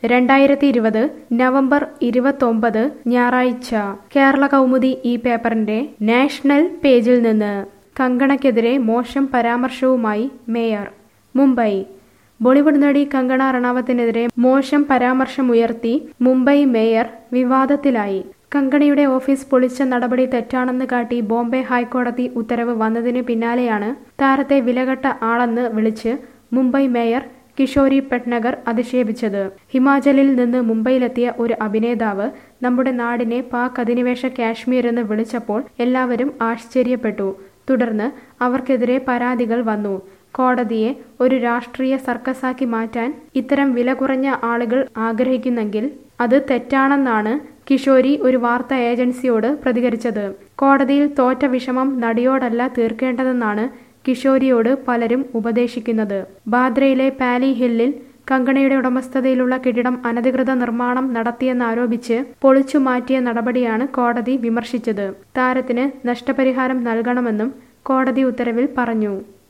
രണ്ടായിരത്തി ഇരുപത് നവംബർ ഇരുപത്തൊമ്പത് ഞായറാഴ്ച കേരള കൗമുദി ഈ പേപ്പറിന്റെ നാഷണൽ പേജിൽ നിന്ന് കങ്കണയ്ക്കെതിരെ മോശം പരാമർശവുമായി മേയർ മുംബൈ ബോളിവുഡ് നടി കങ്കണ റണാവത്തിനെതിരെ മോശം പരാമർശമുയർത്തി മുംബൈ മേയർ വിവാദത്തിലായി കങ്കണയുടെ ഓഫീസ് പൊളിച്ച നടപടി തെറ്റാണെന്ന് കാട്ടി ബോംബെ ഹൈക്കോടതി ഉത്തരവ് വന്നതിന് പിന്നാലെയാണ് താരത്തെ വിലകെട്ട ആളെന്ന് വിളിച്ച് മുംബൈ മേയർ കിഷോരി പെട്നഗർ അധിക്ഷേപിച്ചത് ഹിമാചലിൽ നിന്ന് മുംബൈയിലെത്തിയ ഒരു അഭിനേതാവ് നമ്മുടെ നാടിനെ പാക് അധിനിവേശ കാശ്മീർ എന്ന് വിളിച്ചപ്പോൾ എല്ലാവരും ആശ്ചര്യപ്പെട്ടു തുടർന്ന് അവർക്കെതിരെ പരാതികൾ വന്നു കോടതിയെ ഒരു രാഷ്ട്രീയ സർക്കസാക്കി മാറ്റാൻ ഇത്തരം വില കുറഞ്ഞ ആളുകൾ ആഗ്രഹിക്കുന്നെങ്കിൽ അത് തെറ്റാണെന്നാണ് കിഷോരി ഒരു വാർത്താ ഏജൻസിയോട് പ്രതികരിച്ചത് കോടതിയിൽ തോറ്റ വിഷമം നടിയോടല്ല തീർക്കേണ്ടതെന്നാണ് കിഷോരിയോട് പലരും ഉപദേശിക്കുന്നത് ബാദ്രയിലെ പാലി ഹില്ലിൽ കങ്കണയുടെ ഉടമസ്ഥതയിലുള്ള കെട്ടിടം അനധികൃത നിർമ്മാണം നടത്തിയെന്നാരോപിച്ച് പൊളിച്ചു മാറ്റിയ നടപടിയാണ് കോടതി വിമർശിച്ചത് താരത്തിന് നഷ്ടപരിഹാരം നൽകണമെന്നും കോടതി ഉത്തരവിൽ പറഞ്ഞു